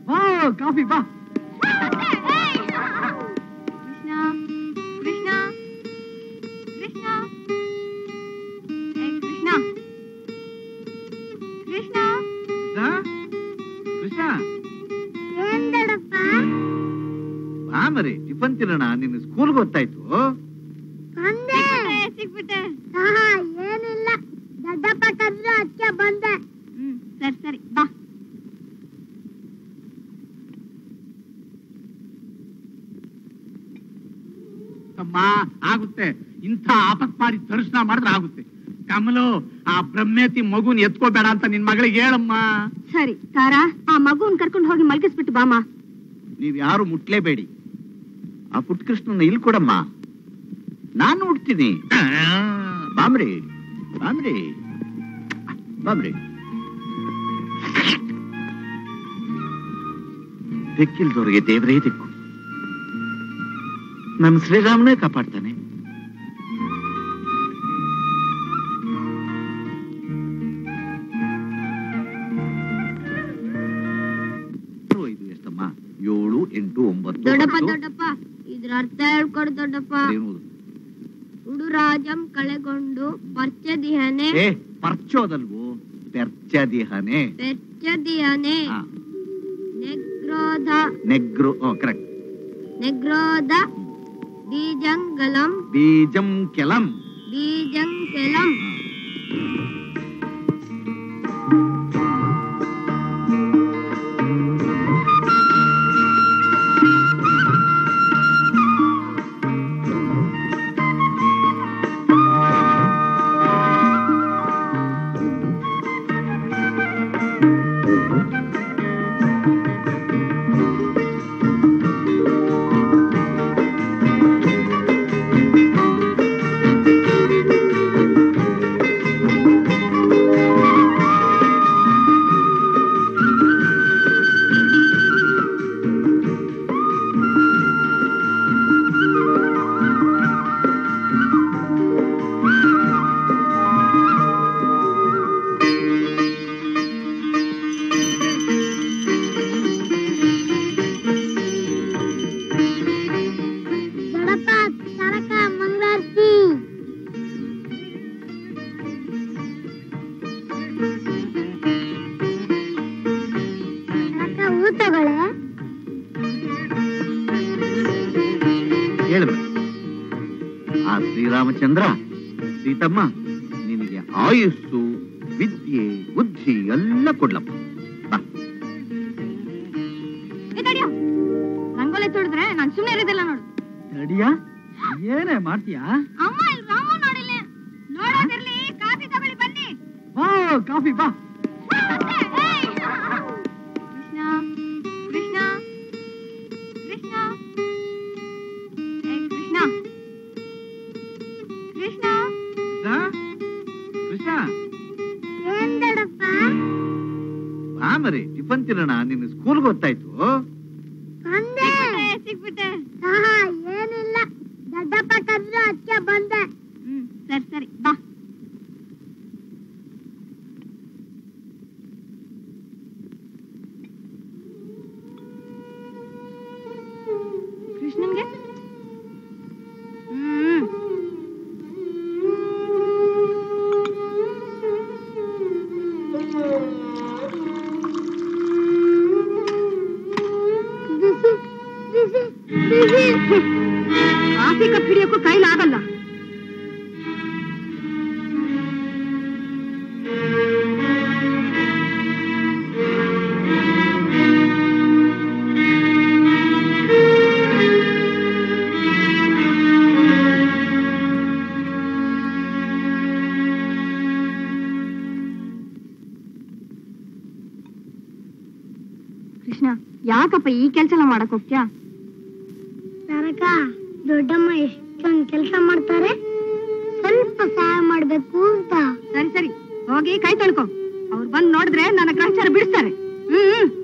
ಬಾ ಕಾಫಿ ಬಾ ಕೃಷ್ಣ ಕೃಷ್ಣ ಕೃಷ್ಣ ಏ ಕೃಷ್ಣ ಕೃಷ್ಣ ಕೃಷ್ಣ ಏನ್ ದೊಡ್ಡಪ್ಪ ಬಾ ಮರಿ ಟಿಫನ್ ತಿನ್ನೋಣ ನಿನ್ನ ಸ್ಕೂಲ್ಗೆ ಗೊತ್ತಾಯ್ತು ಬಂದೆ ಸಿಕ್ಬಿಟ್ಟೆ ಆಹಾ ಏನಿಲ್ಲ ದೊಡ್ಡಪ್ಪ ಕರೆದ್ರು ಅದಕ್ಕೆ ಬಂದೆ ಹ್ಮ್ ಸರಿ ಸರಿ ಬಾ ಅಮ್ಮ ಆಗುತ್ತೆ ಇಂಥ ಆಪತ್ಮಾರಿ ದರ್ಶನ ಮಾಡಿದ್ರೆ ಆಗುತ್ತೆ ಕಮಲು ಆ ಬ್ರಹ್ಮೇತಿ ಮಗುನ್ ಎತ್ಕೋಬೇಡ ಅಂತ ನಿನ್ ಮಗಳಿಗೆ ಹೇಳಮ್ಮ ಸರಿ ತಾರಾ ಆ ಮಗುನ್ ಕರ್ಕೊಂಡು ಹೋಗಿ ಮಲ್ಗಿಸ್ಬಿಟ್ಟು ಬಾಮ ನೀವ್ ಯಾರು ಮುಟ್ಲೇಬೇಡಿ ಆ ಪುಟ್ಟ ಕೃಷ್ಣನ ಇಲ್ಲಿ ಕೊಡಮ್ಮ ನಾನು ಹುಡ್ತೀನಿ ಬಾಮ್ರಿ ಬಾಮ್ರಿ ಬಾಮ್ರಿ ದಿಕ್ಕಿಲ್ದವ್ರಿಗೆ ದೇವರೇ ದಿಕ್ಕು ನಮ್ಮ ಶ್ರೀರಾಮನೇ ಕಾಪಾಡ್ತಾನೆ ಇದು ಎಷ್ಟಮ್ಮ ಏಳು ಎಂಟು ಒಂಬತ್ತು ದೊಡ್ಡಪ್ಪ ಹತ್ತು. ದೊಡ್ಡಪ್ಪ ಇದ್ರ ಅರ್ಥ ಹೇಳ್ಕೊಡು ದೊಡ್ಡಪ್ಪ ಅದೇನು? ಉಡುರಾಜಂ ಕಳೆಗೊಂಡು ಪರ್ಚದಿಹನೆ ಏ ಪರ್ಚೋದಲ್ವೋ ಪೆರ್ಚದಿಹನೆ ಪೆರ್ಚದಿಹನೆ ಹಾ, ನೆಗ್ರೋಧ ನೆಗ್ರು ಕರೆಕ್ಟ್ ನೆಗ್ರೋಧ ಬೀಜಂಗಲಂ ಬೀಜಂ ಕೆಲಂ ಬೀಜಂಕೆಲಂ ದೊಡ್ಡಪ್ಪ ತರಕ ಮಂಗಳಾರತಿ ತರಕ ಹೂ ತಗೊಳ್ಳೆ ಹೇಳು ಆ ಶ್ರೀರಾಮಚಂದ್ರ ಸೀತಮ್ಮ ನಿನಗೆ ಆಯುಸ್ಸು ವಿದ್ಯೆ ಬುದ್ಧಿ ಎಲ್ಲ ಕೊಡ್ಲಪ್ಪ ಬಾ ರಂಗೋಲಿ ತೊಡಿದ್ರೆ ನಾನ್ ಸುಮ್ಮನೆ ಇರೋದಿಲ್ಲ ನೋಡು ನಡಿಯಾ ಏನೇ ಮಾಡ್ತೀಯಾ ಅಮ್ಮ ಇಲ್ಲಿ ರಾಮ ನೋಡಿಲ್ಲ ನೋಡೋದಿರ್ಲಿ ಕಾಫಿ ತಗೊಳ್ಳಿ ಬನ್ನಿ ಬಾ ಕಾಫಿ ಬಾ ಕೃಷ್ಣ ಕೃಷ್ಣ ಕೃಷ್ಣ ಏ ಕೃಷ್ಣ ಕೃಷ್ಣ ಕೃಷ್ಣ ಏನ್ ದೊಡ್ಡಪ್ಪ ಬಾ ಮರಿ ಟಿಫನ್ ತಿನ್ನೋಣ ನಿನ್ನ ಸ್ಕೂಲ್ಗೆ ಗೊತ್ತಾಯ್ತು ಬಂದೆ ಸಿಕ್ಬಿಟ್ಟೆ ಆಹಾ ಏನಿಲ್ಲ ದೊಡ್ಡಪ್ಪ ಕರೆದ್ರು ಅದಕ್ಕೆ ಬಂದೆ ಹ್ಮ್ ಸರಿ ಸರಿ ಬಾ ಕೃಷ್ಣನ್ಗೆ ಹ್ಮ್ ಕಾಫಿ ಕಪ್ ಹಿಡಿಯೋಕ್ಕೂ ಕೈಲಾಗಲ್ಲ ಕೃಷ್ಣ ಯಾಕಪ್ಪ ಈ ಕೆಲ್ಸ ಎಲ್ಲ ಮಾಡಕ್ ಹೋಗ್ತ್ಯಾ ನರಕ ದೊಡ್ಡಮ್ಮ ಎಷ್ಟೊಂದು ಕೆಲಸ ಮಾಡ್ತಾರೆ ಸ್ವಲ್ಪ ಸಹಾಯ ಮಾಡ್ಬೇಕು ಅಂತ ಸರಿ ಸರಿ ಹೋಗಿ ಕೈ ತೊಳ್ಕೊ ಅವ್ರು ಬಂದ್ ನೋಡಿದ್ರೆ ನನ್ನ ಗ್ರಹಚಾರ ಬಿಡಿಸ್ತಾರೆ ಹ್ಮ್ ಹ್ಮ್